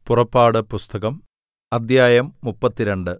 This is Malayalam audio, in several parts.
പുറപ്പാട് പുസ്തകം അദ്ധ്യായം മുപ്പത്തിരണ്ട്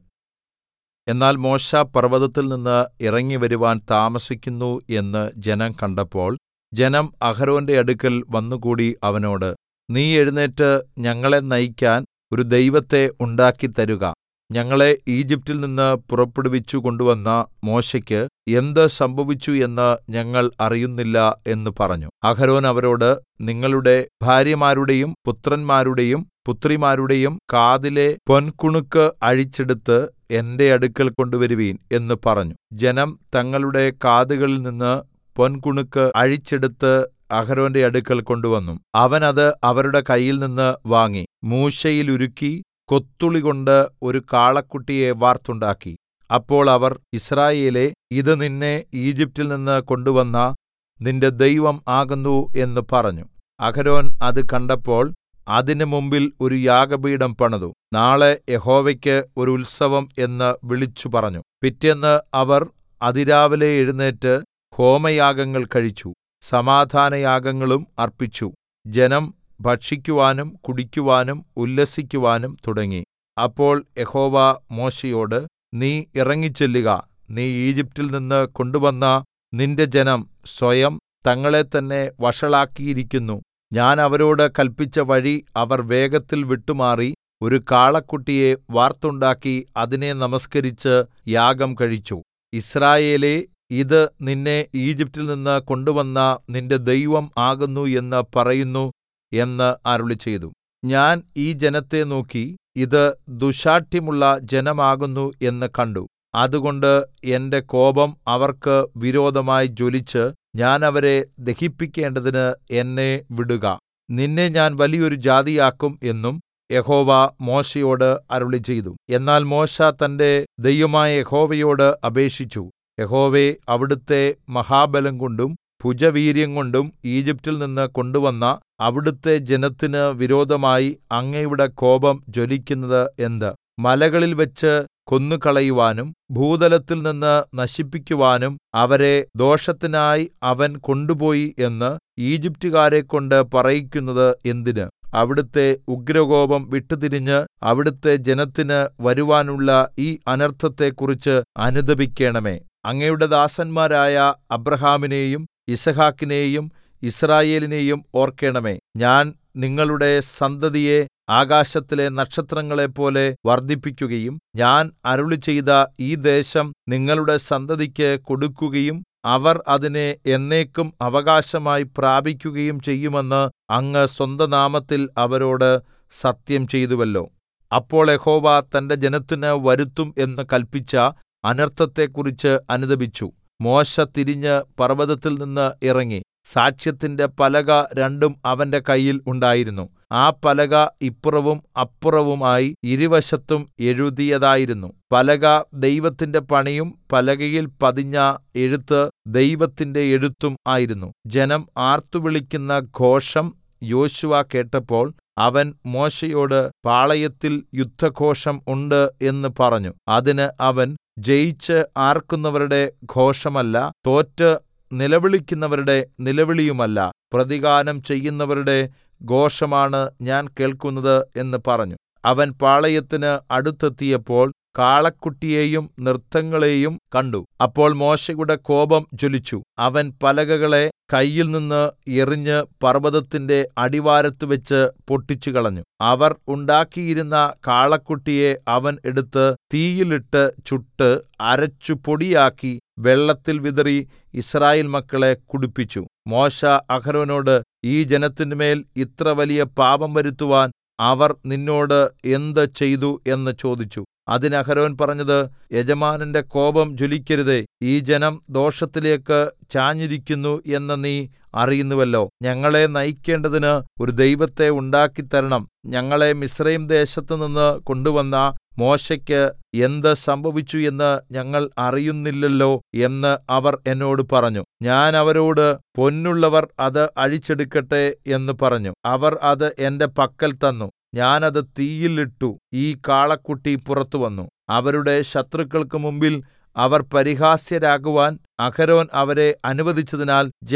എന്നാൽ മോശെ പർവ്വതത്തിൽനിന്ന് ഇറങ്ങിവരുവാൻ താമസിക്കുന്നു എന്ന് ജനം കണ്ടപ്പോൾ ജനം അഹരോന്റെ അടുക്കൽ വന്നുകൂടി അവനോട് നീ എഴുന്നേറ്റ് ഞങ്ങളെ നയിക്കാൻ ഒരു ദൈവത്തെ ഉണ്ടാക്കിത്തരുക ഞങ്ങളെ ഈജിപ്റ്റിൽ നിന്ന് പുറപ്പെടുവിച്ചു കൊണ്ടുവന്ന മോശെയ്ക്ക് എന്ത് സംഭവിച്ചു എന്ന് ഞങ്ങൾ അറിയുന്നില്ല എന്ന് പറഞ്ഞു അഹരോൻ അവരോട് നിങ്ങളുടെ ഭാര്യമാരുടെയും പുത്രന്മാരുടെയും പുത്രിമാരുടെയും കാതിലെ പൊൻകുണുക്ക് അഴിച്ചെടുത്ത് എന്റെ അടുക്കൽ കൊണ്ടുവരുവിൻ എന്ന് പറഞ്ഞു ജനം തങ്ങളുടെ കാതുകളിൽനിന്ന് പൊൻകുണുക്ക് അഴിച്ചെടുത്ത് അഹരോന്റെ അടുക്കൽ കൊണ്ടുവന്നു അവൻ അത് അവരുടെ കയ്യിൽനിന്ന് വാങ്ങി മൂശയിൽ കൊത്തുളികൊണ്ട് ഒരു കാളക്കുട്ടിയെ വാർത്തുണ്ടാക്കി അപ്പോൾ അവർ യിസ്രായേലേ ഇത് നിന്നെ ഈജിപ്റ്റിൽ നിന്ന് കൊണ്ടുവന്ന നിന്റെ ദൈവം ആകുന്നു എന്ന് പറഞ്ഞു അഹരോൻ അത് കണ്ടപ്പോൾ അതിന് മുമ്പിൽ ഒരു യാഗപീഠം പണിതു നാളെ യഹോവയ്ക്ക് ഒരു ഉത്സവം എന്ന് വിളിച്ചു പറഞ്ഞു പിറ്റേന്ന് അവർ അതിരാവിലെ എഴുന്നേറ്റ് ഹോമയാഗങ്ങൾ കഴിച്ചു സമാധാനയാഗങ്ങളും അർപ്പിച്ചു ജനം ഭക്ഷിക്കുവാനും കുടിക്കുവാനും ഉല്ലസിക്കുവാനും തുടങ്ങി അപ്പോൾ യഹോവ മോശെയോട് നീ ഇറങ്ങിച്ചെല്ലുക നീ ഈജിപ്റ്റിൽ നിന്ന് കൊണ്ടുവന്ന നിന്റെ ജനം സ്വയം തങ്ങളെത്തന്നെ വഷളാക്കിയിരിക്കുന്നു ഞാൻ അവരോട് കല്പിച്ച വഴി അവർ വേഗത്തിൽ വിട്ടുമാറി ഒരു കാളക്കുട്ടിയെ വാർത്തുണ്ടാക്കി അതിനെ നമസ്കരിച്ച് യാഗം കഴിച്ചു യിസ്രായേലേ ഇത് നിന്നെ ഈജിപ്റ്റിൽ നിന്ന് കൊണ്ടുവന്ന നിന്റെ ദൈവം ആകുന്നു എന്ന് പറയുന്നു എന്ന് അരുളിച്ചെയ്തു ഞാൻ ഈ ജനത്തെ നോക്കി ഇത് ദുശ്ശാഠ്യമുള്ള ജനമാകുന്നു എന്ന് കണ്ടു അതുകൊണ്ട് എന്റെ കോപം അവർക്ക് വിരോധമായി ജ്വലിച്ച് ഞാൻ അവരെ ദഹിപ്പിക്കേണ്ടതിന് എന്നെ വിടുക നിന്നെ ഞാൻ വലിയൊരു ജാതിയാക്കും എന്നും യഹോവ മോശെയോട് അരുളിച്ചെയ്തു എന്നാൽ മോശെ തന്റെ ദൈവമായ യഹോവയോട് അപേക്ഷിച്ചു യഹോവേ അവിടുത്തെ മഹാബലം കൊണ്ടും ഭുജവീര്യംകൊണ്ടും ഈജിപ്റ്റിൽ നിന്ന് കൊണ്ടുവന്ന അവിടുത്തെ ജനത്തിന് വിരോധമായി അങ്ങയുടെ കോപം ജ്വലിക്കുന്നത് എന്ത് മലകളിൽവെച്ച് കൊന്നുകളയുവാനും ഭൂതലത്തിൽ നിന്ന് നശിപ്പിക്കുവാനും അവരെ ദോഷത്തിനായി അവൻ കൊണ്ടുപോയി എന്ന് ഈജിപ്റ്റുകാരെക്കൊണ്ട് പറയിക്കുന്നത് എന്തിന് അവിടുത്തെ ഉഗ്രകോപം വിട്ടുതിരിഞ്ഞ് അവിടുത്തെ ജനത്തിന് വരുവാനുള്ള ഈ അനർത്ഥത്തെക്കുറിച്ച് അനുതപിക്കേണമേ അങ്ങയുടെ ദാസന്മാരായ അബ്രാഹാമിനെയും യിസ്ഹാക്കിനെയും യിസ്രായേലിനെയും ഓർക്കേണമേ ഞാൻ നിങ്ങളുടെ സന്തതിയെ ആകാശത്തിലെ നക്ഷത്രങ്ങളെപ്പോലെ വർദ്ധിപ്പിക്കുകയും ഞാൻ അരുളിച്ചെയ്ത ഈ ദേശം നിങ്ങളുടെ സന്തതിക്ക് കൊടുക്കുകയും അവർ അതിനെ എന്നേക്കും അവകാശമായി പ്രാപിക്കുകയും ചെയ്യുമെന്ന് അങ്ങ് സ്വന്തനാമത്തിൽ അവരോട് സത്യം ചെയ്തുവല്ലോ അപ്പോൾ യഹോവ തന്റെ ജനത്തിന് വരുത്തും എന്ന് കല്പിച്ച അനർത്ഥത്തെക്കുറിച്ച് അനുതപിച്ചു മോശെ തിരിഞ്ഞ് പർവ്വതത്തിൽ നിന്ന് ഇറങ്ങി സാക്ഷ്യത്തിന്റെ പലക രണ്ടും അവന്റെ കയ്യിൽ ഉണ്ടായിരുന്നു ആ പലക ഇപ്പുറവും അപ്പുറവുമായി ഇരുവശത്തും എഴുതിയതായിരുന്നു പലക ദൈവത്തിന്റെ പണിയും പലകയിൽ പതിഞ്ഞ എഴുത്ത് ദൈവത്തിന്റെ എഴുത്തും ആയിരുന്നു ജനം ആർത്തുവിളിക്കുന്ന ഘോഷം യോശുവ കേട്ടപ്പോൾ അവൻ മോശെയോട് പാളയത്തിൽ യുദ്ധഘോഷം ഉണ്ട് എന്ന് പറഞ്ഞു അതിന് അവൻ ജയിച്ച് ആർക്കുന്നവരുടെ ഘോഷമല്ല തോറ്റ് നിലവിളിക്കുന്നവരുടെ നിലവിളിയുമല്ല പ്രതിഗാനം ചെയ്യുന്നവരുടെ ഘോഷമാണ് ഞാൻ കേൾക്കുന്നത് എന്ന് പറഞ്ഞു അവൻ പാളയത്തിന് അടുത്തെത്തിയപ്പോൾ കാളക്കുട്ടിയെയും നൃത്തങ്ങളെയും കണ്ടു അപ്പോൾ മോശയുടെ കോപം ജ്വലിച്ചു അവൻ പലകകളെ കയ്യിൽ നിന്ന് എറിഞ്ഞ് പർവ്വതത്തിന്റെ അടിവാരത്ത് വെച്ച് പൊട്ടിച്ചുകളഞ്ഞു അവർ ഉണ്ടാക്കിയിരുന്ന കാളക്കുട്ടിയെ അവൻ എടുത്ത് തീയിലിട്ട് ചുട്ട് അരച്ചു പൊടിയാക്കി വെള്ളത്തിൽ വിതറി യിസ്രായേൽ മക്കളെ കുടിപ്പിച്ചു മോശെ അഹരോനോട് ഈ ജനത്തിന്മേൽ ഇത്ര വലിയ പാപം വരുത്തുവാൻ അവർ നിന്നോട് എന്ത് ചെയ്തു എന്ന് ചോദിച്ചു അതിന് അഹരോൻ പറഞ്ഞത് യജമാനന്റെ കോപം ജ്വലിക്കരുതേ ഈ ജനം ദോഷത്തിലേക്ക് ചാഞ്ഞിരിക്കുന്നു എന്ന് നീ അറിയുന്നുവല്ലോ ഞങ്ങളെ നയിക്കേണ്ടതിന് ഒരു ദൈവത്തെ ഉണ്ടാക്കിത്തരണം ഞങ്ങളെ മിസ്രയീം ദേശത്തുനിന്ന് കൊണ്ടുവന്ന മോശെക്ക് എന്ത് സംഭവിച്ചു എന്ന് ഞങ്ങൾ അറിയുന്നില്ലല്ലോ എന്ന് അവർ എന്നോട് പറഞ്ഞു ഞാൻ അവരോട് പൊന്നുള്ളവർ അത് അഴിച്ചെടുക്കട്ടെ എന്ന് പറഞ്ഞു അവർ അത് എന്റെ പക്കൽ തന്നു ഞാൻ അത് തീയിൽ ഇട്ടു ഈ കാളക്കുട്ടി പുറത്തു വന്നു അവരുടെ ശത്രുക്കൾക്ക് മുമ്പിൽ അവർ പരിഹാസ്യരാകുവാൻ അഹരോൻ അവരെ അനുവദിച്ചതിനാൽ ജനം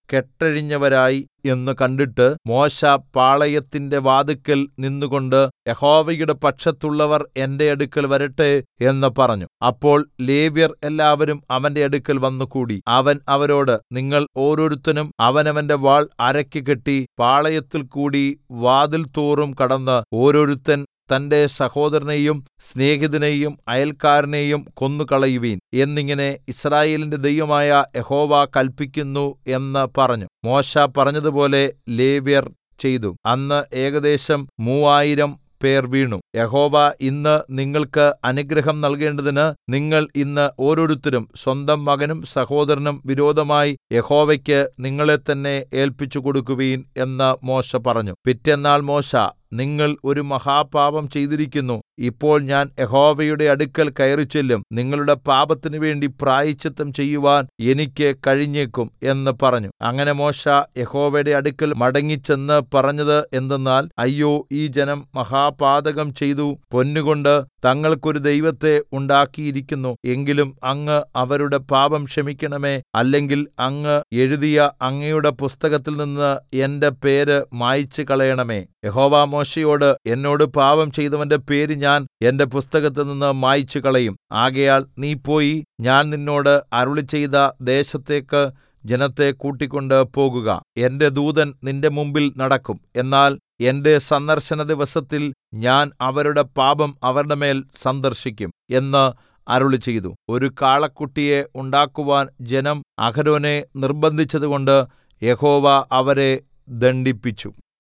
കെട്ടഴിഞ്ഞവരായി എന്ന് കണ്ടിട്ട് മോശെ പാളയത്തിന്റെ വാതിൽക്കൽ നിന്നുകൊണ്ട് യഹോവയുടെ പക്ഷത്തുള്ളവർ എന്റെ അടുക്കൽ വരട്ടെ എന്ന് പറഞ്ഞു അപ്പോൾ ലേവ്യർ എല്ലാവരും അവന്റെ അടുക്കൽ വന്നുകൂടി അവൻ അവരോട് നിങ്ങൾ ഓരോരുത്തനും അവനവന്റെ വാൾ അരയ്ക്ക് കെട്ടി പാളയത്തിൽ കൂടി വാതിൽ തോറും കടന്ന് ഓരോരുത്തൻ തന്റെ സഹോദരനെയും സ്നേഹിതനെയും അയൽക്കാരനെയും കൊന്നുകളയുവിൻ എന്നിങ്ങനെ യിസ്രായേലിന്റെ ദൈവമായ യഹോവ കല്പിക്കുന്നു എന്ന് പറഞ്ഞു മോശെ പറഞ്ഞതുപോലെ ലേവ്യർ ചെയ്തു അന്ന് ഏകദേശം മൂവായിരം പേർ വീണു യഹോവ ഇന്ന് നിങ്ങൾക്ക് അനുഗ്രഹം നൽകേണ്ടതിന് നിങ്ങൾ ഇന്ന് ഓരോരുത്തരും സ്വന്തം മകനും സഹോദരനും വിരോധമായി യഹോവയ്ക്ക് നിങ്ങളെ തന്നെ ഏൽപ്പിച്ചു കൊടുക്കുവീൻ എന്ന് മോശെ പറഞ്ഞു പിറ്റെന്നാൾ മോശെ നിങ്ങൾ ഒരു മഹാപാപം ചെയ്തിരിക്കുന്നു ഇപ്പോൾ ഞാൻ യഹോവയുടെ അടുക്കൽ കയറിച്ചെല്ലും നിങ്ങളുടെ പാപത്തിനു വേണ്ടി പ്രായശ്ചിത്തം ചെയ്യുവാൻ എനിക്ക് കഴിഞ്ഞേക്കും എന്ന് പറഞ്ഞു അങ്ങനെ മോശെ യഹോവയുടെ അടുക്കൽ മടങ്ങിച്ചെന്ന് പറഞ്ഞത് എന്തെന്നാൽ അയ്യോ ഈ ജനം മഹാപാതകം ചെയ്തു പൊന്നുകൊണ്ട് തങ്ങൾക്കൊരു ദൈവത്തെ ഉണ്ടാക്കിയിരിക്കുന്നു എങ്കിലും അങ്ങ് അവരുടെ പാപം ക്ഷമിക്കണമേ അല്ലെങ്കിൽ അങ്ങ് എഴുതിയ അങ്ങയുടെ പുസ്തകത്തിൽ നിന്ന് എന്റെ പേര് മായിച്ചു കളയണമേ യഹോവ മോശയോട് എന്നോട് പാപം ചെയ്തവന്റെ പേര് ഞാൻ എന്റെ പുസ്തകത്തിൽ നിന്ന് മായിച്ചു കളയും ആകയാൽ നീ പോയി ഞാൻ നിന്നോട് അരുളിച്ചെയ്ത ദേശത്തേക്ക് ജനത്തെ കൂട്ടിക്കൊണ്ട് പോകുക എന്റെ ദൂതൻ നിന്റെ മുമ്പിൽ നടക്കും എന്നാൽ എന്റെ സന്ദർശന ദിവസത്തിൽ ഞാൻ അവരുടെ പാപം അവരുടെ മേൽ സന്ദർശിക്കും എന്ന് അരുളിച്ചെയ്തു ഒരു കാളക്കുട്ടിയെ ഉണ്ടാക്കുവാൻ ജനം അഹരോനെ നിർബന്ധിച്ചതുകൊണ്ട് യഹോവ അവരെ ദണ്ഡിപ്പിച്ചു